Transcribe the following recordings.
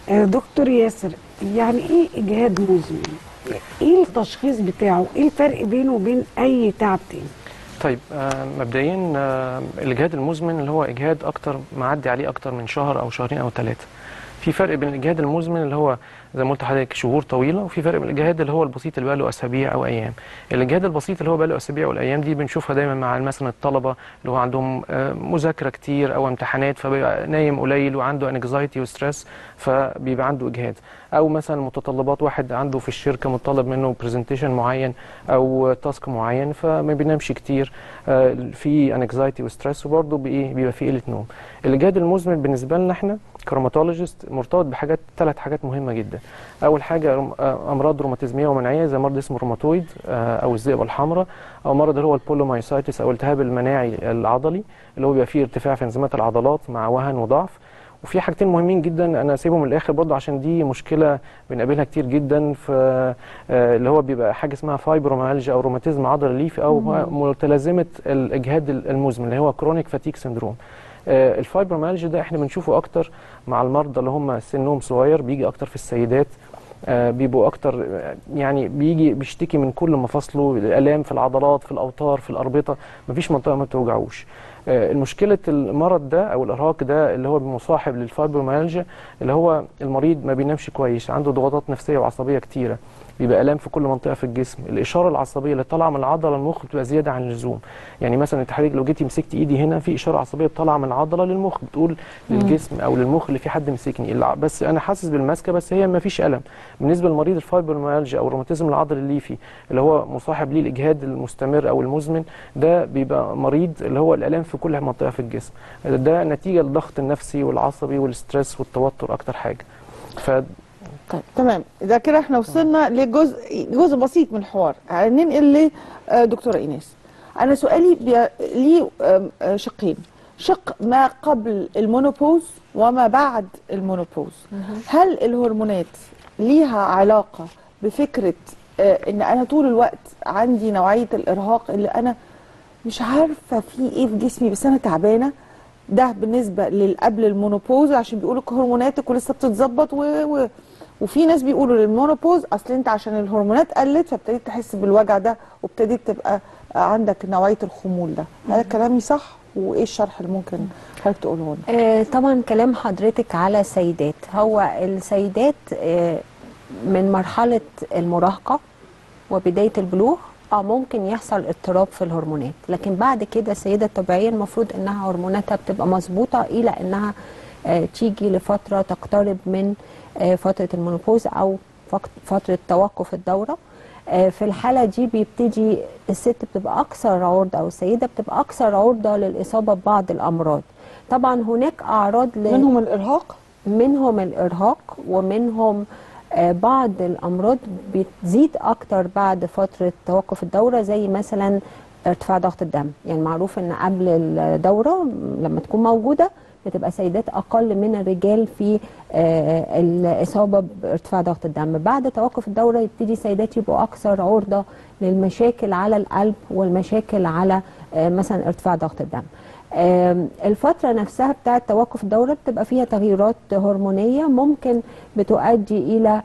آه، دكتور ياسر يعني ايه اجهاد مزمن ايه التشخيص بتاعه ايه الفرق بينه وبين اي تعب تاني طيب آه، مبدئيا آه، الاجهاد المزمن اللي هو اجهاد اكتر معدي عليه اكتر من شهر او شهرين او ثلاثه في فرق بين الاجهاد المزمن اللي هو زي ما قلت لحضرتك شهور طويله وفي فرق بين الاجهاد اللي هو البسيط اللي بقى له اسابيع او ايام الاجهاد البسيط اللي هو بقى له اسابيع والايام دي بنشوفها دايما مع مثلا الطلبه اللي هو عندهم آه، مذاكره كتير او امتحانات فبيبقى نايم قليل وعنده انكزايتي وستريس فبيبقى عنده اجهاد او مثلا متطلبات واحد عنده في الشركه مطالب منه برزنتيشن معين او تاسك معين فما بينامش كتير آه، في انكزايتي وستريس وبرضه بايه بيبقى في قله نوم الاجهاد المزمن بالنسبه لنا احنا كروماتولوجيست مرتبط بحاجات ثلاث حاجات مهمه جدا اول حاجه روم- آه، امراض روماتيزميه ومناعيه زي مرض اسمه روماتويد آه، او الذئبه الحمراء او مرض اللي هو البولومايسايتس او الالتهاب المناعي العضلي اللي هو بيبقى فيه ارتفاع في انزيمات العضلات مع وهن وضعف وفي حاجتين مهمين جدا انا سيبهم للاخر برضه عشان دي مشكله بنقابلها كتير جدا في آه، اللي هو بيبقى حاجه اسمها فايبروميالجيا او روماتيزم عضلي ليفي او متلازمه الاجهاد المزمن اللي هو كرونيك فاتيك سندروم آه، الفايبروميالجيا ده احنا بنشوفه اكتر مع المرضى اللي هم سنهم صغير بيجي اكتر في السيدات آه، بيبقوا اكتر آه، يعني بيجي بيشتكي من كل مفاصله الالام في العضلات في الاوتار في الاربطه مفيش منطقه ما بتوجعوش آه، المشكله المرض ده او الارهاق ده اللي هو مصاحب للفايبروميالجيا اللي هو المريض ما بينامش كويس عنده ضغوطات نفسيه وعصبيه كتيره بيبقى الام في كل منطقه في الجسم الاشاره العصبيه اللي طالعه من العضله للمخ بتبقى زياده عن اللزوم يعني مثلا انت حضرتك لو جيتي مسكتي ايدي هنا في اشاره عصبيه طالعه من العضله للمخ بتقول للجسم او للمخ اللي في حد مسكني الع- بس انا حاسس بالمسكه بس هي ما فيش الم بالنسبه لمريض الفايبروميالجيا او الروماتيزم العضلي الليفي اللي هو مصاحب ليه الاجهاد المستمر او المزمن ده بيبقى مريض اللي هو الالام في كل منطقه في الجسم ده نتيجه للضغط النفسي والعصبي والستريس والتوتر اكتر حاجه ف طيب تمام اذا كده احنا وصلنا لجزء جزء بسيط من الحوار هننقل لدكتوره ايناس انا سؤالي بي... ليه آم، آه، شقين شق ما قبل المونوبوز وما بعد المونوبوز هل الهرمونات ليها علاقه بفكره آه، ان انا طول الوقت عندي نوعيه الارهاق اللي انا مش عارفه في ايه في جسمي بس انا تعبانه ده بالنسبه للقبل المونوبوز عشان بيقولوا لك هرموناتك ولسه بتتظبط و... و... وفي ناس بيقولوا للمونوبوز اصل انت عشان الهرمونات قلت فابتديت تحس بالوجع ده وابتديت تبقى عندك نوعيه الخمول ده هذا كلامي صح وايه الشرح اللي ممكن حضرتك تقوله لنا آه، طبعا كلام حضرتك على السيدات هو السيدات آه، من مرحلة المراهقة وبداية البلوغ اه ممكن يحصل اضطراب في الهرمونات لكن بعد كده السيدة الطبيعية المفروض انها هرموناتها بتبقى مظبوطة الى انها آه، تيجي لفترة تقترب من آه، فترة المونوبوز او فق- فترة توقف الدورة آه، في الحالة دي بيبتدي الست بتبقى أكثر عرضة أو السيدة بتبقى أكثر عرضة للإصابة ببعض الأمراض طبعا هناك أعراض ل... منهم الارهاق منهم الإرهاق ومنهم آه، بعض الأمراض بتزيد أكتر بعد فترة توقف الدورة زي مثلا ارتفاع ضغط الدم يعني معروف ان قبل الدورة لما تكون موجودة بتبقى سيدات أقل من الرجال في آه، الإصابة بارتفاع ضغط الدم بعد توقف الدورة يبتدي سيدات يبقوا أكثر عرضة للمشاكل على القلب والمشاكل على آه، مثلا ارتفاع ضغط الدم آم، الفترة نفسها بتاعة توقف الدورة بتبقى فيها تغيرات هرمونية ممكن بتؤدي إلى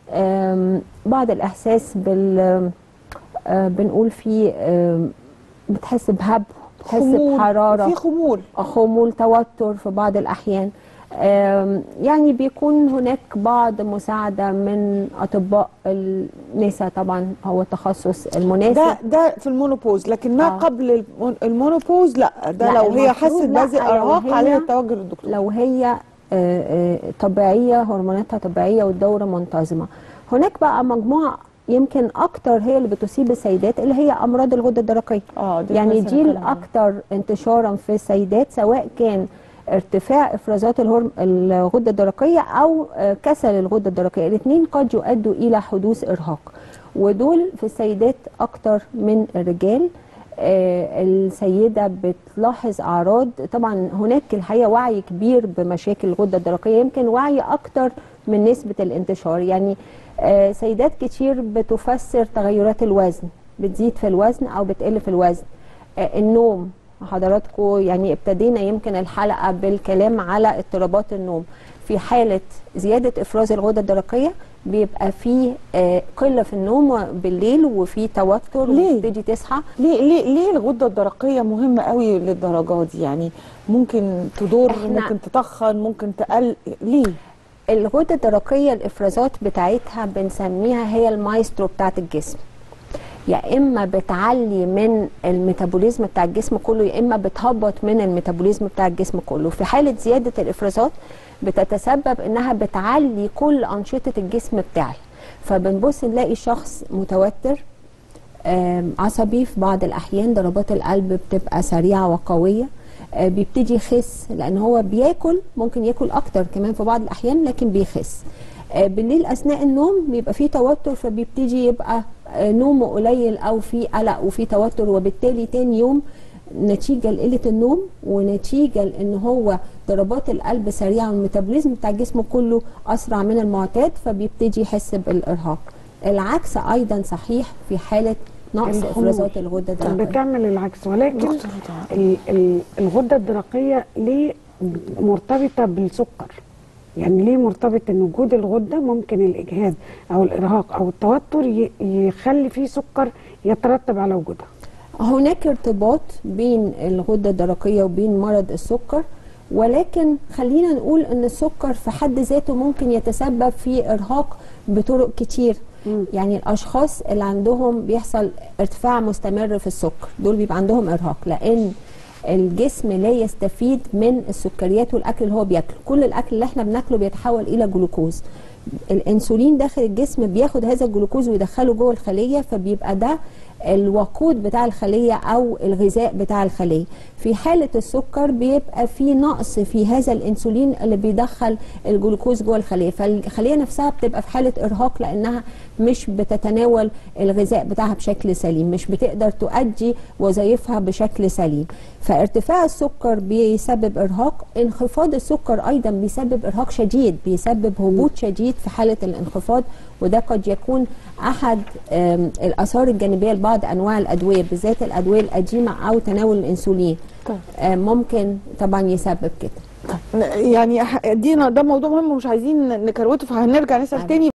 آم، بعض الإحساس بال آه، بنقول فيه آم، بتحس بهب بتحس بحرارة في خمول خمول توتر في بعض الأحيان آم، يعني بيكون هناك بعض مساعدة من أطباء النساء طبعا هو التخصص المناسب ده ده في المونوبوز لكن ما آه. قبل المون- المونوبوز لا ده لا، لو هي المفروض حست لا، بهذه لو الارهاق هي- عليها التوجه للدكتور لو هي آه، آه، طبيعية هرموناتها طبيعية والدورة منتظمة هناك بقى مجموعة يمكن أكتر هي اللي بتصيب السيدات اللي هي أمراض الغدة الدرقية اه يعني لسه دي بتكلم عنها. الأكثر انتشارا في السيدات سواء كان ارتفاع افرازات الهرم الغده الدرقيه او آه، كسل الغده الدرقيه الاثنين قد يؤدوا الى حدوث ارهاق ودول في السيدات اكتر من الرجال آه، السيده بتلاحظ اعراض طبعا هناك الحقيقه وعي كبير بمشاكل الغده الدرقيه يمكن وعي اكتر من نسبه الانتشار يعني آه، سيدات كتير بتفسر تغيرات الوزن بتزيد في الوزن او بتقل في الوزن آه، النوم حضراتكم يعني ابتدينا يمكن الحلقه بالكلام على اضطرابات النوم في حاله زياده افراز الغده الدرقيه بيبقى في آه، قله في النوم بالليل وفي توتر ليه؟ وتبتدي تصحى ليه ليه ليه الغده الدرقيه مهمه قوي للدرجات دي يعني ممكن تضر إحنا- ممكن تتخن ممكن تقل ليه الغده الدرقيه الافرازات بتاعتها بنسميها هي المايسترو بتاعت الجسم يا اما بتعلي من الميتابوليزم بتاع الجسم كله يا اما بتهبط من الميتابوليزم بتاع الجسم كله في حاله زياده الافرازات بتتسبب انها بتعلي كل انشطه الجسم بتاعي فبنبص نلاقي شخص متوتر آم، عصبي في بعض الاحيان ضربات القلب بتبقى سريعه وقويه آه، بيبتدي يخس لان هو بياكل ممكن ياكل اكتر كمان في بعض الاحيان لكن بيخس آه، بالليل اثناء النوم بيبقى فيه توتر فبيبتدي يبقى آه، نومه قليل او في قلق وفي توتر وبالتالي تاني يوم نتيجه لقله النوم ونتيجه لان هو ضربات القلب سريعه والميتابوليزم بتاع الجسم كله اسرع من المعتاد فبيبتدي يحس بالارهاق العكس ايضا صحيح في حاله نقص الخمول. افرازات الغده الدرقيه بتعمل العكس ولكن ال- ال- الغده الدرقيه ليه مرتبطه بالسكر يعني ليه مرتبط ان وجود الغده ممكن الاجهاد او الارهاق او التوتر ي- يخلي فيه سكر يترتب على وجودها هناك ارتباط بين الغدة الدرقية وبين مرض السكر ولكن خلينا نقول ان السكر في حد ذاته ممكن يتسبب في ارهاق بطرق كتير مم. يعني الاشخاص اللي عندهم بيحصل ارتفاع مستمر في السكر دول بيبقى عندهم ارهاق لان الجسم لا يستفيد من السكريات والاكل اللي هو بياكله كل الاكل اللي احنا بناكله بيتحول الى جلوكوز الانسولين داخل الجسم بياخد هذا الجلوكوز ويدخله جوه الخليه فبيبقى ده الوقود بتاع الخليه او الغذاء بتاع الخليه في حاله السكر بيبقى في نقص في هذا الانسولين اللي بيدخل الجلوكوز جوه الخليه فالخليه نفسها بتبقى في حاله ارهاق لانها مش بتتناول الغذاء بتاعها بشكل سليم مش بتقدر تؤدي وظائفها بشكل سليم فارتفاع السكر بيسبب ارهاق انخفاض السكر ايضا بيسبب ارهاق شديد بيسبب هبوط شديد في حاله الانخفاض وده قد يكون احد آم، الاثار الجانبيه لبعض انواع الادويه بالذات الادويه القديمه او تناول الانسولين طيب. آم، ممكن طبعا يسبب كده يعني ح- دينا ده موضوع مهم ومش عايزين نكروته فهنرجع نسال أيوة. تاني